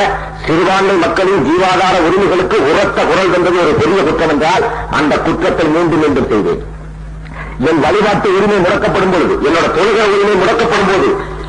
சிறுபான்மை மக்களின் ஜீவாதார உரிமைகளுக்கு உரத்த குரல் தந்தது ஒரு பெரிய குற்றம் என்றால் அந்த குற்றத்தை மீண்டும் மீண்டும் செய்தேன் என் வழிபாட்டு உரிமை முடக்கப்படும் பொழுது என்னோட தொழுகை உரிமை முடக்கப்படும் போது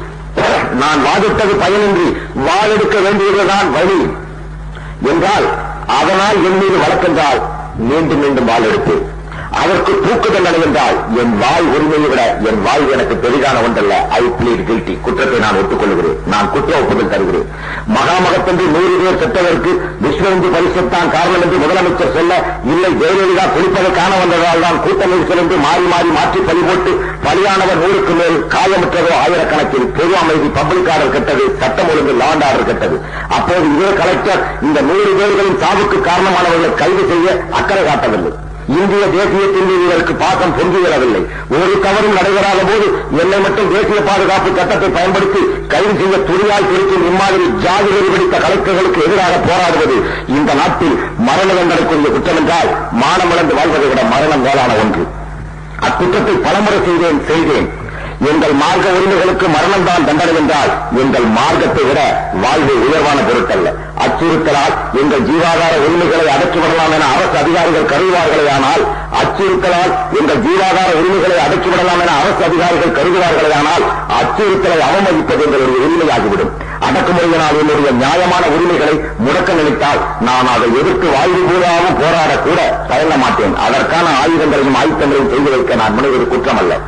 நான் வாதிட்டது பயனின்றி வாழெடுக்க வேண்டியதுதான் வழி என்றால் அதனால் என் மீது வழக்கென்றால் மீண்டும் மீண்டும் வாள் எடுப்பேன் அதற்கு தூக்கு தண்டனை என்றால் என் வாய் உரிமையை விட என் வாய் எனக்கு பெரிதான ஒன்றல்ல ஐ பிளீட் கில்ட்டி குற்றத்தை நான் ஒத்துக்கொள்கிறேன் நான் குற்ற ஒப்புதல் தருகிறேன் மகாமகத்தன்று நூறு பேர் செத்ததற்கு விஸ்வ இந்து பரிசத்தான் காரணம் என்று முதலமைச்சர் சொல்ல இல்லை ஜெயலலிதா குளிப்பதை காண வந்ததால் தான் கூட்ட நெரிசல் என்று மாறி மாறி மாற்றி பலி போட்டு பலியானவர் நூறுக்கு மேல் காயமுற்றதோ ஆயிரக்கணக்கில் பொது அமைதி பப்ளிக் ஆர்டர் கெட்டது சட்டம் ஒழுங்கு லாண்ட் ஆர்டர் கெட்டது அப்போது இதே கலெக்டர் இந்த நூறு பேர்களின் சாவுக்கு காரணமானவர்களை கைது செய்ய அக்கறை காட்டவில்லை இந்திய தேசியத்தின் மீது இதற்கு பாசம் பொங்கி வரவில்லை ஒரு தவறும் நடைபெறாத போது என்னை மட்டும் தேசிய பாதுகாப்பு சட்டத்தை பயன்படுத்தி கைது செய்ய துணியாய் குறிக்கும் இம்மாதிரி ஜாதி வெறி பிடித்த கலெக்டர்களுக்கு எதிராக போராடுவது இந்த நாட்டில் மரண தண்டனைக்குரிய குற்றம் என்றால் மானமிழந்து வாழ்வதை விட மரணம் மேலான ஒன்று அக்குற்றத்தை பலமுறை செய்தேன் செய்தேன் எங்கள் மார்க்க உரிமைகளுக்கு மரணம் தான் தண்டனை என்றால் எங்கள் மார்க்கத்தை விட வாழ்வு உயர்வான பொருட்டல்ல அச்சுறுத்தலால் எங்கள் ஜீவாதார உரிமைகளை அடக்கிவிடலாம் என அரசு அதிகாரிகள் கருதுவார்களே ஆனால் அச்சுறுத்தலால் எங்கள் ஜீவாதார உரிமைகளை அடக்கிவிடலாம் என அரசு அதிகாரிகள் கருதுவார்களே ஆனால் அச்சுறுத்தலை அவமதிப்பது எங்களுடைய உரிமையாகிவிடும் அடக்குமுறையினால் என்னுடைய நியாயமான உரிமைகளை முடக்க நினைத்தால் நான் அதை எதிர்த்து வாய்வு பூராவும் போராடக்கூட தயங்க மாட்டேன் அதற்கான ஆயுதங்களையும் ஆயுத்தங்களையும் செய்து வைக்க நான் முனைவது குற்றம் அல்ல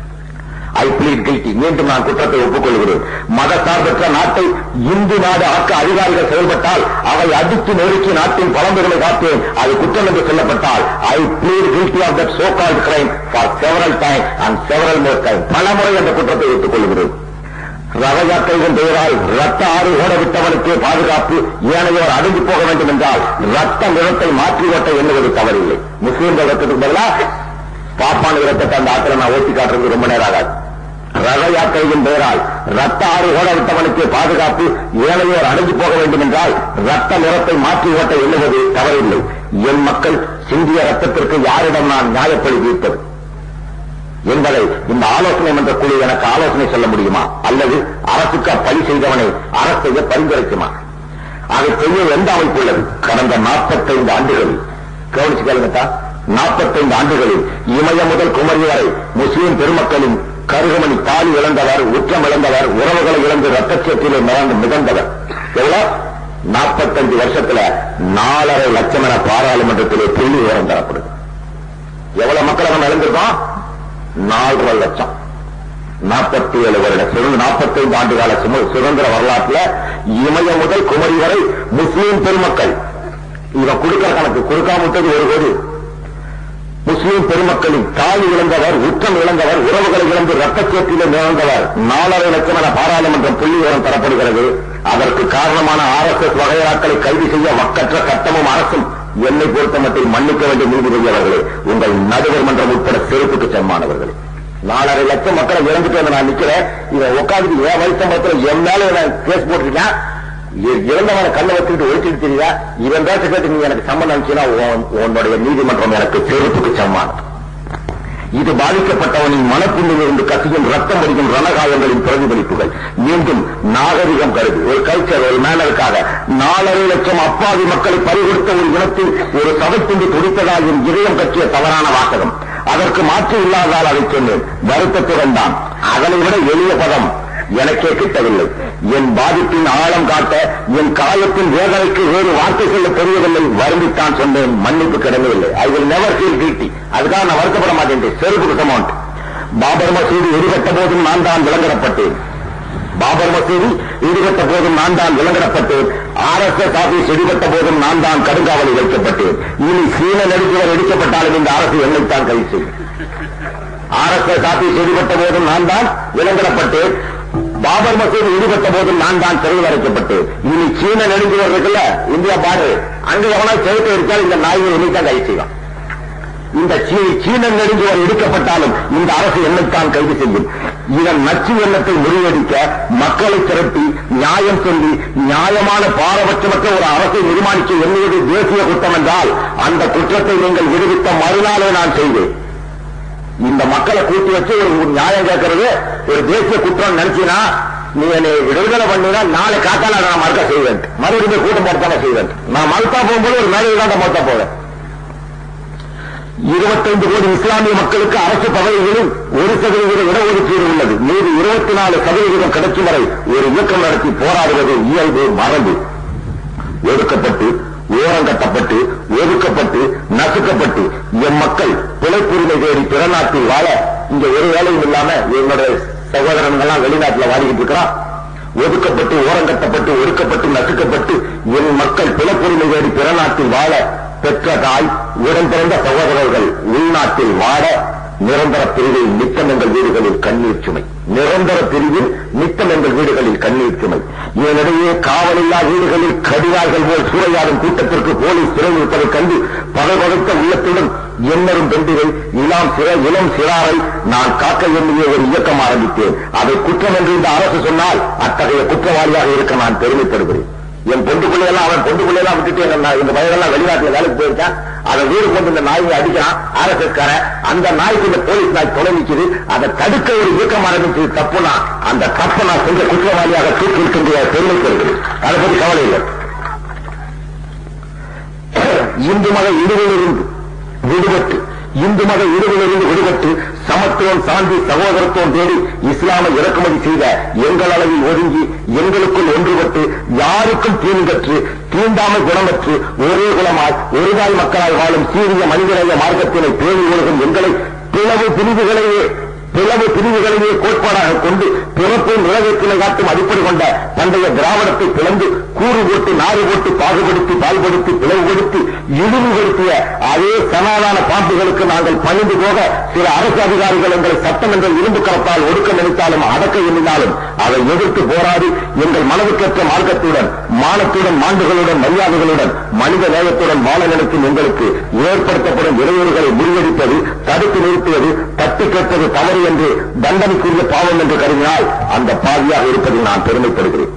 ஐ பிளீட் கில்ட்டி மீண்டும் நான் குற்றத்தை ஒப்புக்கொள்கிறேன் மத சார்பற்ற நாட்டை இந்து நாடு ஆக்க அதிகாரிகள் செயல்பட்டால் அவை அடித்து நொறுக்கி நாட்டின் பலம்புகளை காப்பேன் அது குற்றம் என்று சொல்லப்பட்டால் I plead guilty of that so called crime for several time and several more time பலமுறை அந்த குற்றத்தை ஒத்துக்கொள்கிறேன் ரத யாத்திரையின் பெயரால் ரத்த ஆறு ஓட விட்டவனுக்கே பாதுகாப்பு ஏனையோர் அடங்கி போக வேண்டும் என்றால் ரத்த நிறத்தை மாற்றி ஓட்ட எண்ணுவது தவறில்லை முஸ்லீம்கள் ரத்தத்துக்கு பதிலாக பாப்பான ரத்தத்தை அந்த ஆத்திர நான் ஓட்டி காட்டுறது ரொம்ப நேரம் ஆகாது ரத யாத்திரையின் பெயரால் ரத்த ஆறு ஓட விட்டவனுக்கு பாதுகாப்பு ஏழையோர் அடைஞ்சு போக வேண்டும் என்றால் ரத்த நிறத்தை மாற்றி ஓட்ட எண்ணுவது தவறில்லை என் மக்கள் சிந்திய ரத்தத்திற்கு யாரிடம் நான் நியாயப்படி தீர்ப்பது என்பதை இந்த ஆலோசனை மன்ற குழு எனக்கு ஆலோசனை சொல்ல முடியுமா அல்லது அரசுக்கு அப்பணி செய்தவனை அரசு செய்ய பரிந்துரைக்குமா அதை செய்ய எந்த அமைப்பு உள்ளது கடந்த நாற்பத்தைந்து ஆண்டுகளில் கவனிச்சு கேளுங்கத்தா நாற்பத்தைந்து ஆண்டுகளில் இமய முதல் குமரி வரை முஸ்லிம் பெருமக்களின் கருகமணி தாலி இழந்தவர் உச்சம் இழந்தவர் உறவுகளை இழந்து ரத்தச்சேற்றிலே மிதந்து மிதந்தவர் எவ்வளவு நாற்பத்தஞ்சு வருஷத்துல நாலரை லட்சம் என பாராளுமன்றத்திலே புள்ளி விவரம் தரப்படுது எவ்வளவு மக்கள் நம்ம இழந்திருக்கோம் நாலரை லட்சம் நாற்பத்தி ஏழு வருட சுதந்திர நாற்பத்தைந்து ஆண்டு கால சும- சுதந்திர வரலாற்றுல இமய முதல் குமரி வரை முஸ்லீம் பெருமக்கள் இவன் கொடுக்கிற கணக்கு கொடுக்காம விட்டது ஒரு கோடி முஸ்லீம் பெருமக்களின் தாய் இழந்தவர் உச்சம் இழந்தவர் உறவுகளை இழந்து ரத்தச்சேற்றிலே இழந்தவர் நாலரை லட்சம் என பாராளுமன்றம் புள்ளி விவரம் தரப்படுகிறது அதற்கு காரணமான ஆர் எஸ் எஸ் வகையாக்களை கைது செய்ய வக்கற்ற சட்டமும் அரசும் என்னை பொறுத்த மட்டில் மன்னிக்க வேண்டிய நீதிபதி அவர்களே உங்கள் நடுவர் மன்றம் உட்பட செருப்புக்கு செம்மானவர்களே நாலரை லட்சம் மக்களை இழந்துட்டு வந்து நான் நிக்கிறேன் இவன் உட்காந்து என் வயசம்பளத்துல என் மேல இவன் கேஸ் போட்டிருக்கான் இ- இறந்தவனை கண்ணை வச்சுக்கிட்டு ஒழிச்சிட்டு தெரியா இவன் பேச கேட்டு நீ எனக்கு சம்மந்தம் இருந்துச்சுன்னா உன்- உன்னுடைய நீதிமன்றம் எனக்கு செருப்புக்கு சம்மானம் இது பாதிக்கப்பட்டவனின் மனப்புண்ணில் இருந்து கசியும் ரத்தம் வடிக்கும் ரணகாயங்களின் பிரதிபலிப்புகள் மீண்டும் நாகரிகம் கருதி ஒரு கல்ச்சர் ஒரு மேனருக்காக நாலரை லட்சம் அப்பாவி மக்களை பறிகொடுத்த ஒரு இனத்தில் ஒரு சபைத்துண்டு துடித்ததால் என் இதயம் கற்றிய தவறான வாசகம் அதற்கு மாற்று இல்லாததால் அதை சொன்னேன் வருத்தத்துடன் தான் அதனை விட எளிய பதம் எனக்கே கிட்டவில்லை என் பாதிப்பின் ஆழம் காட்ட என் காயத்தின் வேதனைக்கு வேறு வார்த்தை சொல்ல தெரியவில்லை வருந்தித்தான் சொன்னேன் மன்னிப்பு கிடங்கவில்லை I will never feel guilty அதுக்காக நான் வருத்தப்பட மாட்டேன் செருப்புக்கு சமௌண்ட் பாபர் மசூதி இடிகட்ட போதும் நான் தான் விளங்கப்பட்டேன் பாபர் மசூதி இடிகட்ட போதும் நான் தான் விளங்கப்பட்டேன் ஆர் எஸ் எஸ் ஆபீஸ் இடிகட்ட போதும் நான் தான் கடுங்காவலில் வைக்கப்பட்டேன் இனி சீன நெருக்குவர் இடிக்கப்பட்டாலும் இந்த அரசு என்னைத்தான் கைது செய்யும் ஆர்எஸ்எஸ் ஆபீஸ் ஈடுபட்ட போதும் நான் தான் விலங்கிடப்பட்டேன் பாபர் மசூதி ஈடுபட்ட போதும் நான் தான் சிறையில் அடைக்கப்பட்டேன் இனி சீன நெடுஞ்சுவர் இருக்குல்ல இந்தியா பாரு அங்க எவனா செலுத்த இருக்கால் இந்த நாய்கள் என்னைத்தான் கைது செய்வான் இந்த சீ- சீன நெடுஞ்சுவர் எடுக்கப்பட்டாலும் இந்த அரசு என்னைத்தான் கைது செய்யும் இதன் நச்சு எண்ணத்தை முறியடிக்க மக்களை திரட்டி நியாயம் சொல்லி நியாயமான பாரபட்சமற்ற ஒரு அரசை நிர்மாணிக்க எண்ணுவது தேசிய குற்றம் என்றால் அந்த குற்றத்தை நீங்கள் விடுவித்த மறுநாளே நான் செய்வேன் இந்த மக்களை கூட்டி வச்சு ஒரு ஒரு நியாயம் கேட்கறது ஒரு தேசிய குற்றம் நினைச்சினா நீ என்னை விடுதலை பண்ணினா நாளை காத்தால நான் மறுக்க செய்வேன் மறுபடியும் போய் கூட்டம் போடத்தானே செய்வேன் நான் மறுத்தா போகும்போது ஒரு மேலே தான் மறுத்தா போவேன் இருபத்தைந்து கோடி இஸ்லாமிய மக்களுக்கு அரசு பதவிகளில் ஒரு சதவீத இடஒதுக்கீடு உள்ளது மீது இருபத்தி நாலு சதவீதம் கிடைக்கும் வரை ஒரு இயக்கம் நடத்தி போராடுவது இயல்பு மரபு ஒடுக்கப்பட்டு ஓரங்கட்டப்பட்டு ஒதுக்கப்பட்டு நசுக்கப்பட்டு எம் மக்கள் பிழைப்புரிமை தேடி பிறநாட்டில் வாழ இங்க ஒரு வேலையும் இல்லாம என்னுடைய சகோதரன்கள்லாம் வெளிநாட்டுல வாடிக்கிட்டு இருக்கிறான் ஒதுக்கப்பட்டு ஓரங்கட்டப்பட்டு ஒடுக்கப்பட்டு நசுக்கப்பட்டு என் மக்கள் பிழைப்புரிமை தேடி பிறநாட்டில் வாழ பெற்ற தாய் உடன் பிறந்த சகோதரர்கள் உள்நாட்டில் வாழ நிரந்தர பிரிவில் நித்தம் எங்கள் வீடுகளில் கண்ணீர் சுமை நிரந்தர பிரிவில் நித்தம் எங்கள் வீடுகளில் கண்ணீர் சுமை இதனிடையே காவலில்லா வீடுகளில் கடிவார்கள் போல் சூறையாடும் கூட்டத்திற்கு போலீஸ் சிறை இருப்பதைக் கண்டு பதவதைத்த உள்ளத்துடன் எண்ணரும் பெண்டிகள் இளம் சிற இளம் சிறாரை நான் காக்க எண்ணிய ஒரு இயக்கம் ஆரம்பித்தேன் அதை குற்றம் என்று இந்த அரசு சொன்னால் அத்தகைய குற்றவாளியாக இருக்க நான் பெருமைப்படுகிறேன் என் பொண்டு பிள்ளையெல்லாம் அவன் பொண்டு பிள்ளையெல்லாம் விட்டுட்டு என்ன இந்த வயதெல்லாம் வெளிநாட்டுல வேலைக்கு போயிருக்கான் அதை வீடு கொண்டு இந்த நாயை அடிக்கிறான் ஆர்எஸ்எஸ்கார அந்த நாய்க்கு இந்த போலீஸ் நாய் தொலை நிக்குது அதை தடுக்க ஒரு இயக்கம் ஆரம்பிச்சது தப்புனா அந்த தப்பை நான் செஞ்ச குற்றவாளியாக தூக்கியிருக்கின்ற பெருமை பெறுகிறேன் அதை பற்றி கவலை இல்லை இந்து மத இடுவிலிருந்து விடுபட்டு இந்து மத இடுவிலிருந்து விடுபட்டு சமத்துவம் சாந்தி சகோதரத்துவம் தேடி இஸ்லாமை இறக்குமதி செய்த எங்கள் அளவில் ஒதுங்கி எங்களுக்குள் ஒன்றுபட்டு யாருக்கும் தீங்கற்று தீண்டாமை குணமற்று ஒரே குலமாய் ஒருதாய் மக்களால் வாழும் சீரிய மனிதநேய மார்க்கத்தினை பேணி ஒழுகும் எங்களை பிளவு பிரிவுகளையே பிளவு பிரிவுகளையே கோட்பாடாக கொண்டு பிறப்பை நிலவேற்றினை காட்டும் அடிப்படை கொண்ட பண்டைய திராவிடத்தை பிளந்து கூறு போட்டு நாறு போட்டு பாகுபடுத்தி பால்படுத்தி பிளவுபடுத்தி இழிவுபடுத்திய அதே சமாதான பாம்புகளுக்கு நாங்கள் பணிந்து போக சில அரசு அதிகாரிகள் எங்களை சட்டம் என்ற இரும்பு கரத்தால் ஒடுக்க நினைத்தாலும் அடக்க எண்ணினாலும் அதை எதிர்த்து போராடி எங்கள் மனதுக்கேற்ற மார்க்கத்துடன் மானத்துடன் மாண்டுகளுடன் மரியாதைகளுடன் மனித நேயத்துடன் வாழ நினைக்கும் எங்களுக்கு ஏற்படுத்தப்படும் இடையூறுகளை முறியடிப்பது தடுத்து நிறுத்துவது தட்டி கேட்பது தவறு என்று தண்டனைக்குரிய பாவம் என்று கருதினால் அந்த பாவியாக இருப்பதில் நான் பெருமைப்படுகிறேன்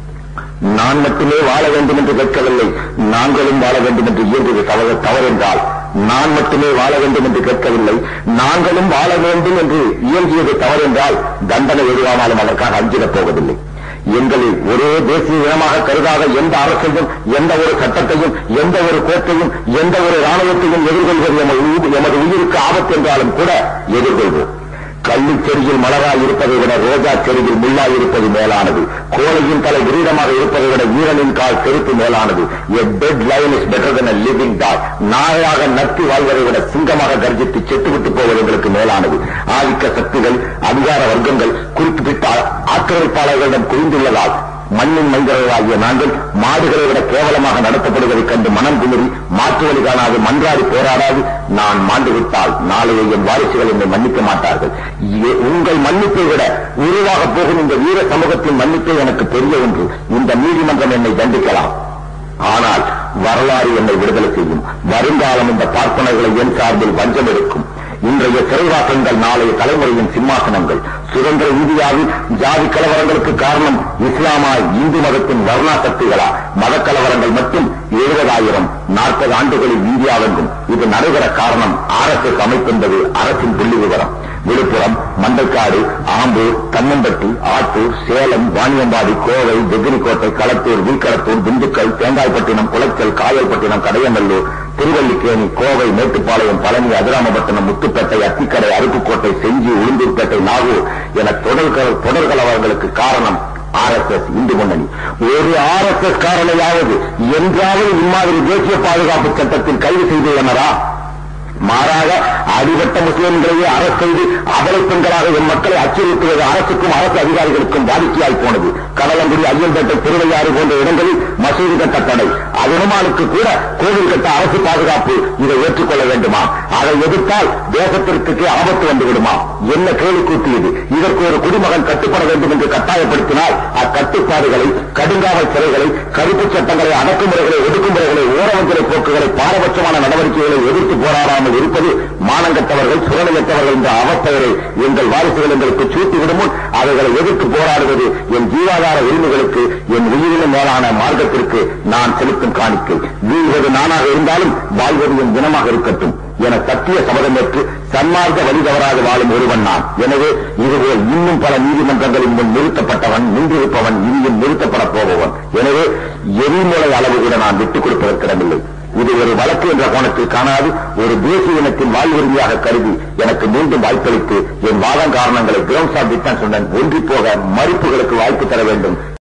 நான் மட்டுமே வாழ வேண்டும் என்று கேட்கவில்லை நாங்களும் வாழ வேண்டும் என்று இயன்றது தவறு தவறென்றால் நான் மட்டுமே வாழ வேண்டும் என்று கேட்கவில்லை நாங்களும் வாழ வேண்டும் என்று இயங்கியது தவறென்றால் தண்டனை எதுவானாலும் அதற்காக அஞ்சிடப் போவதில்லை எங்களில் ஒரே தேசிய இனமாக கருதாத எந்த அரசையும் எந்த ஒரு சட்டத்தையும் எந்த ஒரு கோட்டையும் எந்த ஒரு ராணுவத்தையும் எதிர்கொள்வது எமது உயிர்- எமது உயிருக்கு ஆபத்து என்றாலும் கூட எதிர்கொள்வோம் கள்ளிச் செடியில் மலராய் இருப்பதை விட ரோஜா செடியில் முள்ளாய் இருப்பது மேலானது கோழையின் தலை கிரீடமாக இருப்பதை விட வீரனின் கால் செருப்பு மேலானது a dead lion is better than a living dog நாயாக நத்தி வாழ்வதை விட சிங்கமாக கர்ஜித்து செத்துவிட்டு போவது எங்களுக்கு மேலானது ஆதிக்க சக்திகள் அதிகார வர்க்கங்கள் குறிப்பிட்ட ஆக்கிரமிப்பாளர்களிடம் குவிந்துள்ளதால் மண்ணின் மைந்தர்களாகிய நாங்கள் மாடுகளை விட கேவலமாக நடத்தப்படுவதைக் கண்டு மனம் குமுறி மாற்று வழி காணாது மன்றாடி போராடாது நான் மாண்டு விட்டால் நாளைய என் வாரிசுகள் என்னை மன்னிக்க மாட்டார்கள் எ- உங்கள் மன்னிப்பை விட உருவாக போகும் இந்த வீர சமூகத்தின் மன்னிப்பை எனக்கு பெரிய ஒன்று இந்த நீதிமன்றம் என்னை தண்டிக்கலாம் ஆனால் வரலாறு என்னை விடுதலை செய்யும் வருங்காலம் இந்த பார்ப்பனர்களை என் சார்பில் வஞ்சம் எடுக்கும் இன்றைய சிறைவாசங்கள் நாளைய தலைமுறையின் சிம்மாசனங்கள் சுதந்திர இந்தியாவில் ஜாதி கலவரங்களுக்கு காரணம் இஸ்லாமாய் இந்து மதத்தின் வர்ணா சக்திகளா மத கலவரங்கள் மட்டும் எழுபதாயிரம் நாற்பது ஆண்டுகளில் இந்தியாவெங்கும் இது நடைபெற காரணம் ஆர்எஸ்எஸ் அமைப்பு என்பது அரசின் புள்ளி விவரம் விழுப்புரம் மண்டக்காடு ஆம்பூர் கண்ணம்பட்டி ஆத்தூர் சேலம் வாணியம்பாடி கோவை ஜெகினிக்கோட்டை களத்தூர் வீக்கடத்தூர் திண்டுக்கல் தேங்காய்பட்டினம் குளச்சல் காயல்பட்டினம் கடையநல்லூர் திருவல்லிக்கேணி கோவை மேட்டுப்பாளையம் பழனி அதிராமபட்டினம் முத்துப்பேட்டை அத்திக்கடை அருப்புக்கோட்டை செஞ்சி உளுந்தூர்பேட்டை நாகூர் என தொடர் க- தொடர் கலவரங்களுக்கு காரணம் ஆர்எஸ்எஸ் இந்து முன்னணி ஒரு ஆர்எஸ்எஸ் காரணையாவது என்றாவது இம்மாதிரி தேசிய பாதுகாப்பு சட்டத்தில் கைது செய்துள்ளனரா மாறாக அடிபட்ட முஸ்லிம்களையே அரசு செய்து அபலை பெண்களாக என் மக்களை அச்சுறுத்துவது அரசுக்கும் அரசு அதிகாரிகளுக்கும் வாடிக்கையாய் போனது கடலங்குடி ஐயன்பேட்டை திருவையாறு போன்ற இடங்களில் மசூதி கட்ட தடை அதனுமானுக்கு கூட கோவில் கட்ட அரசு பாதுகாப்பு இதை ஏற்றுக்கொள்ள வேண்டுமா அதை எதிர்த்தால் தேசத்திற்கு ஆபத்து வந்து விடுமா என்ன கேள்வி கூட்டியது இதற்கு ஒரு குடிமகன் கட்டுப்பட வேண்டும் என்று கட்டாயப்படுத்தினால் அக்கட்டுப்பாடுகளை கடுங்காவல் சிறைகளை கருப்பு சட்டங்களை அடக்குமுறைகளை ஒடுக்குமுறைகளை ஊரவஞ்சலை போக்குகளை பாரபட்சமான நடவடிக்கைகளை எதிர்த்து போராடாமல் இருப்பது மானங்கட்டவர்கள் சுரணையற்றவர்கள் என்ற அவப்பெயரை எங்கள் வாரிசுகள் எங்களுக்கு சூட்டிவிடும் முன் அவைகளை எதிர்த்து போராடுவது என் ஜீவாதார உரிமைகளுக்கு என் உயிரினும் மேலான உன்னதமான மார்க்கத்திற்கு நான் செலுத்தும் காணிக்கை வீழ்வது நானாக இருந்தாலும் வாழ்வது என் இனமாக இருக்கட்டும் என சத்திய சபதமேற்று சன்மார்க்க வழி தவறாது வாழும் ஒருவன் நான் எனவே இதுபோல் இன்னும் பல நீதிமன்றங்களின் முன் நிறுத்தப்பட்டவன் நின்றிருப்பவன் இனியும் நிறுத்தப்படப் போபவன் எனவே எரிமுறை அளவு கூட நான் விட்டுக் கொடுப்பதற்கிடமில்லை இது ஒரு வழக்கு என்ற கோணத்தில் காணாது ஒரு தேசிய இனத்தின் வாழ்வுரிமையாக கருதி எனக்கு மீண்டும் வாய்ப்பளித்து என் வாதம் காரணங்களை கிரவுண்ட் ஆஃப் டிஃபென்ஸ் உடன் ஒன்றி போக மறுப்புகளுக்கு வாய்ப்பு தர வேண்டும்